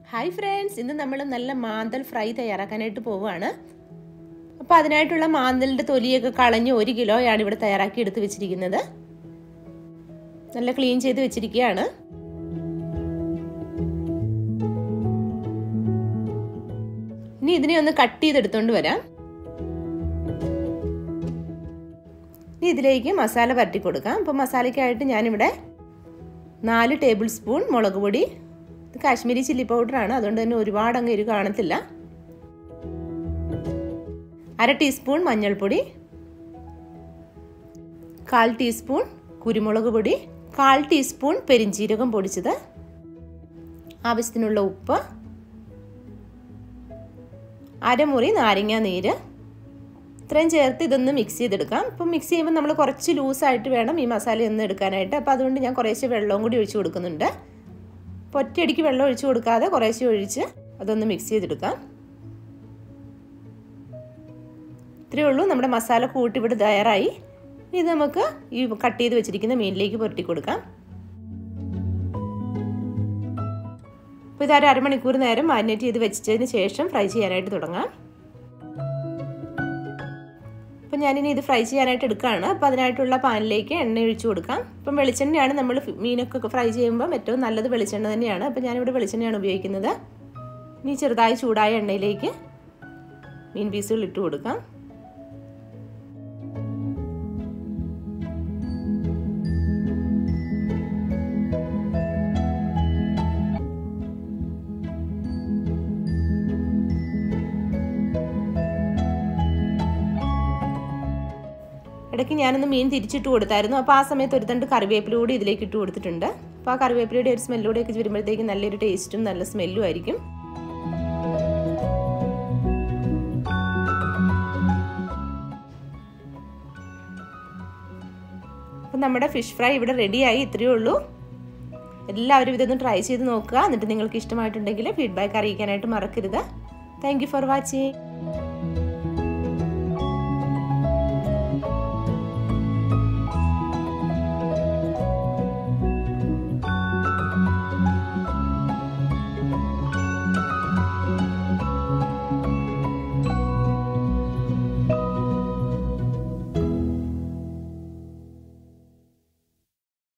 hi friends ഇന്ന് നമ്മൾ നല്ല മാന്തൽ ഫ്രൈ തയ്യാറാക്കാനായിട്ട് പോവുകയാണ് അപ്പോൾ അതിനായിട്ടുള്ള മാന്തലിൻ്റെ തൊലിയൊക്കെ കളഞ്ഞ് ഒരു കിലോയാണ് ഇവിടെ തയ്യാറാക്കി എടുത്ത് വെച്ചിരിക്കുന്നത് നല്ല ക്ലീൻ ചെയ്ത് വെച്ചിരിക്കുകയാണ് ഇനി ഇതിനെ ഒന്ന് കട്ട് ചെയ്തെടുത്തോണ്ട് വരാം ഇനി ഇതിലേക്ക് മസാല പരട്ടി കൊടുക്കാം അപ്പോൾ മസാലയ്ക്കായിട്ട് ഞാനിവിടെ നാല് ടേബിൾ സ്പൂൺ മുളക് പൊടി ഇത് കാശ്മീരി ചില്ലി പൗഡറാണ് അതുകൊണ്ട് തന്നെ ഒരുപാട് അങ്ങ് എരിവ് കാണത്തില്ല അര ടീസ്പൂൺ മഞ്ഞൾപ്പൊടി കാൽ ടീസ്പൂൺ കുരുമുളക് പൊടി കാൽ ടീസ്പൂൺ പെരിഞ്ചീരകം പൊടിച്ചത് ആവശ്യത്തിനുള്ള ഉപ്പ് അരമുറി നാരങ്ങ നീര് ഇത്രയും ചേർത്ത് ഇതൊന്ന് മിക്സ് ചെയ്തെടുക്കാം ഇപ്പം മിക്സ് ചെയ്യുമ്പോൾ നമ്മൾ കുറച്ച് ലൂസായിട്ട് വേണം ഈ മസാല ഒന്ന് എടുക്കാനായിട്ട് അപ്പോൾ അതുകൊണ്ട് ഞാൻ കുറേശ്ശെ വെള്ളവും കൂടി ഒഴിച്ചു കൊടുക്കുന്നുണ്ട് അപ്പോൾ ഒറ്റയടിക്ക് വെള്ളം ഒഴിച്ചു കൊടുക്കാതെ കുറേശ്ശെ ഒഴിച്ച് അതൊന്ന് മിക്സ് ചെയ്തെടുക്കാം ഇത്രയേ ഉള്ളൂ നമ്മുടെ മസാല കൂട്ടി ഇവിടെ തയ്യാറായി ഇത് നമുക്ക് ഈ കട്ട് ചെയ്ത് വെച്ചിരിക്കുന്ന മീനിലേക്ക് പുരട്ടി കൊടുക്കാം അപ്പോൾ ഇതൊരു അരമണിക്കൂർ നേരം മാരിനേറ്റ് ചെയ്ത് വെച്ചതിന് ശേഷം ഫ്രൈ ചെയ്യാനായിട്ട് തുടങ്ങാം അപ്പം ഞാനിനി ഇത് ഫ്രൈ ചെയ്യാനായിട്ട് എടുക്കുകയാണ് അപ്പോൾ അതിനായിട്ടുള്ള പാനിലേക്ക് എണ്ണ ഒഴിച്ചു കൊടുക്കാം ഇപ്പം വെളിച്ചെണ്ണയാണ് നമ്മൾ മീനൊക്കെ ഫ്രൈ ചെയ്യുമ്പോൾ ഏറ്റവും നല്ലത് വെളിച്ചെണ്ണ തന്നെയാണ് അപ്പോൾ ഞാനിവിടെ വെളിച്ചെണ്ണയാണ് ഉപയോഗിക്കുന്നത് ഇനി ചെറുതായി ചൂടായ എണ്ണയിലേക്ക് മീൻ പീസുകൾ ഇട്ട് കൊടുക്കാം ഇടയ്ക്ക് ഞാനൊന്ന് മീൻ തിരിച്ചിട്ട് കൊടുത്തായിരുന്നു അപ്പോൾ ആ സമയത്ത് ഒരു തണ്ട് കറിവേപ്പില കൂടി ഇതിലേക്ക് ഇട്ട് കൊടുത്തിട്ടുണ്ട് അപ്പോൾ ആ കറിവേപ്പിലയുടെ ഒരു സ്മെല്ലൂടെയൊക്കെ വരുമ്പോഴത്തേക്ക് നല്ലൊരു ടേസ്റ്റും നല്ല സ്മെല്ലും ആയിരിക്കും അപ്പം നമ്മുടെ ഫിഷ് ഫ്രൈ ഇവിടെ റെഡിയായി ഇത്രയേ ഉള്ളൂ എല്ലാവരും ഇതൊന്ന് ട്രൈ ചെയ്ത് നോക്കുക എന്നിട്ട് നിങ്ങൾക്ക് ഇഷ്ടമായിട്ടുണ്ടെങ്കിൽ ഫീഡ്ബാക്ക് അറിയിക്കാനായിട്ട് മറക്കരുത് താങ്ക് ഫോർ വാച്ചിങ്